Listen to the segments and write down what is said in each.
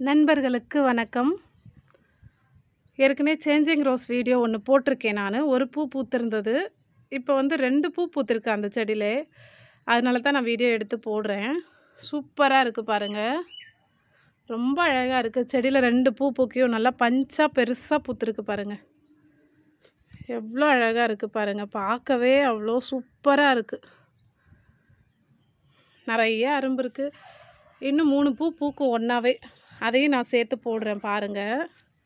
நண்பர்களுக்கு வணக்கம் ஏற்கனவே சேஞ்சிங் ரோஸ் வீடியோ ஒன்று போட்டிருக்கேன் நான் ஒரு பூ பூத்திருந்தது இப்போ வந்து ரெண்டு பூ பூத்திருக்கு அந்த செடியிலே அதனால தான் நான் வீடியோ எடுத்து போடுறேன் சூப்பராக இருக்குது பாருங்கள் ரொம்ப அழகாக இருக்குது செடியில் ரெண்டு பூ பூக்கியும் நல்லா பஞ்சாக பெருசாக பூத்திருக்கு பாருங்கள் எவ்வளோ அழகாக இருக்குது பாருங்கள் பார்க்கவே அவ்வளோ சூப்பராக இருக்குது நிறைய அரும்பு இருக்குது இன்னும் மூணு பூ பூக்கும் ஒன்றாவே அதையும் நான் சேர்த்து போடுறேன் பாருங்கள்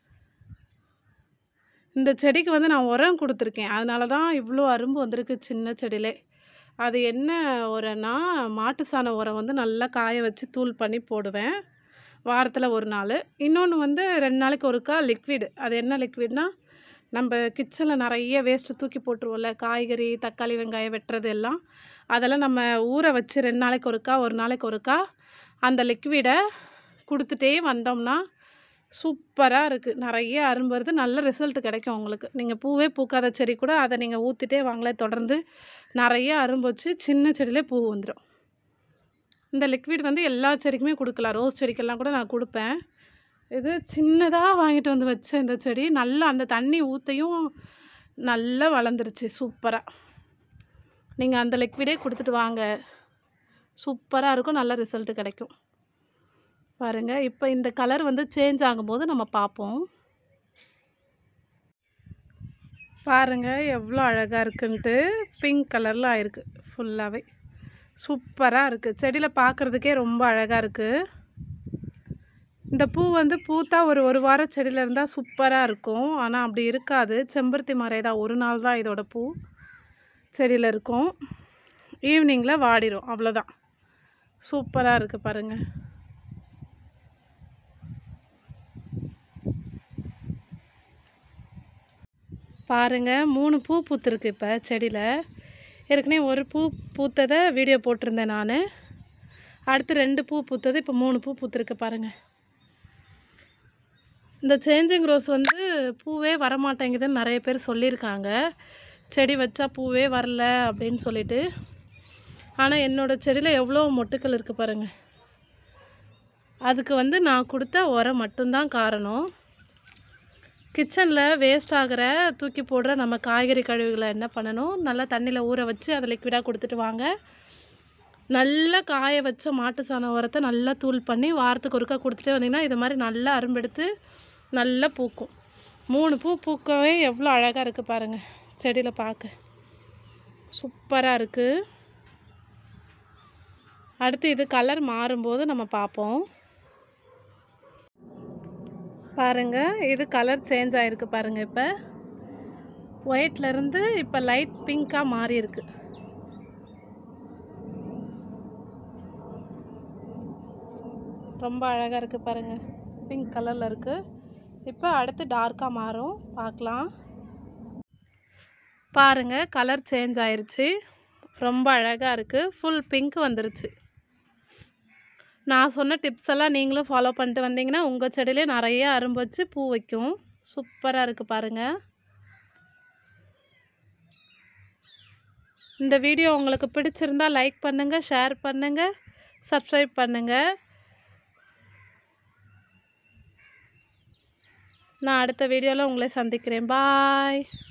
இந்த செடிக்கு வந்து நான் உரம் கொடுத்துருக்கேன் அதனால தான் இவ்வளோ அரும்பு வந்திருக்கு சின்ன செடியிலே அது என்ன உரம்னா மாட்டு சாண உரம் வந்து நல்லா காய வச்சு தூள் பண்ணி போடுவேன் வாரத்தில் ஒரு நாள் இன்னொன்று வந்து ரெண்டு நாளைக்கு ஒருக்கா லிக்விடு அது என்ன லிக்விட்னா நம்ம கிச்சனில் நிறைய வேஸ்ட்டு தூக்கி போட்டுருவோம்ல காய்கறி தக்காளி வெங்காயம் வெட்டுறது எல்லாம் அதெல்லாம் நம்ம ஊற வச்சு ரெண்டு நாளைக்கு ஒருக்கா ஒரு நாளைக்கு ஒருக்கா அந்த லிக்விடை கொடுத்துட்டே வந்தோம்னா சூப்பராக இருக்குது நிறைய அரும்பு வருது நல்ல ரிசல்ட் கிடைக்கும் உங்களுக்கு நீங்கள் பூவே பூக்காத செடி கூட அதை நீங்கள் ஊற்றிட்டே வாங்களே தொடர்ந்து நிறைய அரும்பு வச்சு சின்ன செடியிலே பூ வந்துடும் இந்த லிக்விட் வந்து எல்லா செடிக்குமே கொடுக்கலாம் ரோஸ் செடிக்கெல்லாம் கூட நான் கொடுப்பேன் இது சின்னதாக வாங்கிட்டு வந்து வச்ச இந்த செடி நல்லா அந்த தண்ணி ஊற்றையும் நல்லா வளர்ந்துருச்சு சூப்பராக நீங்கள் அந்த லிக்விடே கொடுத்துட்டு வாங்க சூப்பராக இருக்கும் நல்ல ரிசல்ட் கிடைக்கும் பாருங்கள் இப்போ இந்த கலர் வந்து சேஞ்ச் ஆகும்போது நம்ம பார்ப்போம் பாருங்கள் எவ்வளோ அழகாக இருக்குன்ட்டு பிங்க் கலரில் ஆயிருக்கு ஃபுல்லாகவே சூப்பராக இருக்குது செடியில் பார்க்குறதுக்கே ரொம்ப அழகாக இருக்குது இந்த பூ வந்து பூத்தா ஒரு ஒரு வாரம் செடியில் இருந்தால் சூப்பராக இருக்கும் ஆனால் அப்படி இருக்காது செம்பருத்தி மரம் தான் ஒரு நாள் தான் இதோட பூ செடியில் இருக்கும் ஈவினிங்கில் வாடிடும் அவ்வளோதான் சூப்பராக இருக்குது பாருங்கள் பாருங்கள் மூணு பூ பூத்துருக்கு இப்போ செடியில் ஏற்கனவே ஒரு பூ பூத்ததை வீடியோ போட்டிருந்தேன் நான் அடுத்து ரெண்டு பூ பூத்தது இப்போ மூணு பூ பூத்துருக்கு பாருங்கள் இந்த சேஞ்சிங் ரோஸ் வந்து பூவே வரமாட்டேங்குதுன்னு நிறைய பேர் சொல்லியிருக்காங்க செடி வச்சா பூவே வரல அப்படின்னு சொல்லிட்டு ஆனால் என்னோடய செடியில் எவ்வளோ மொட்டுக்கள் இருக்குது பாருங்கள் அதுக்கு வந்து நான் கொடுத்த உரம் மட்டும்தான் காரணம் கிச்சனில் வேஸ்ட் ஆகிற தூக்கி போடுற நம்ம காய்கறி கழிவுகளை என்ன பண்ணணும் நல்லா தண்ணியில் ஊற வச்சு அதை லிக்விடாக கொடுத்துட்டு வாங்க நல்லா காய வச்ச மாட்டு சாண உரத்தை நல்லா தூள் பண்ணி வாரத்துக்கு ஒருக்கா கொடுத்துட்டே வந்தீங்கன்னா இது மாதிரி நல்லா அரும்பெடுத்து நல்லா பூக்கும் மூணு பூ பூக்கவே எவ்வளோ அழகாக இருக்குது பாருங்கள் செடியில் பார்க்க சூப்பராக இருக்குது அடுத்து இது கலர் மாறும்போது நம்ம பார்ப்போம் பாருங்கள் இது கலர் சேஞ்ச் ஆகிருக்கு பாருங்கள் இப்போ ஒயிட்லேருந்து இப்போ லைட் பிங்க்காக மாறி இருக்கு ரொம்ப அழகாக இருக்குது பாருங்கள் பிங்க் கலரில் இருக்குது இப்போ அடுத்து டார்க்காக மாறும் பார்க்கலாம் பாருங்கள் கலர் சேஞ்ச் ஆயிருச்சு ரொம்ப அழகாக இருக்குது ஃபுல் பிங்க் வந்துருச்சு நான் சொன்ன டிப்ஸ் எல்லாம் நீங்களும் ஃபாலோ பண்ணிட்டு வந்தீங்கன்னா உங்கள் செடியிலே நிறைய அரும்பு வச்சு பூ வைக்கும் சூப்பராக இருக்குது பாருங்கள் இந்த வீடியோ உங்களுக்கு பிடிச்சிருந்தா லைக் பண்ணுங்கள் ஷேர் பண்ணுங்கள் சப்ஸ்கிரைப் பண்ணுங்கள் நான் அடுத்த வீடியோவில் உங்களை சந்திக்கிறேன் பாய்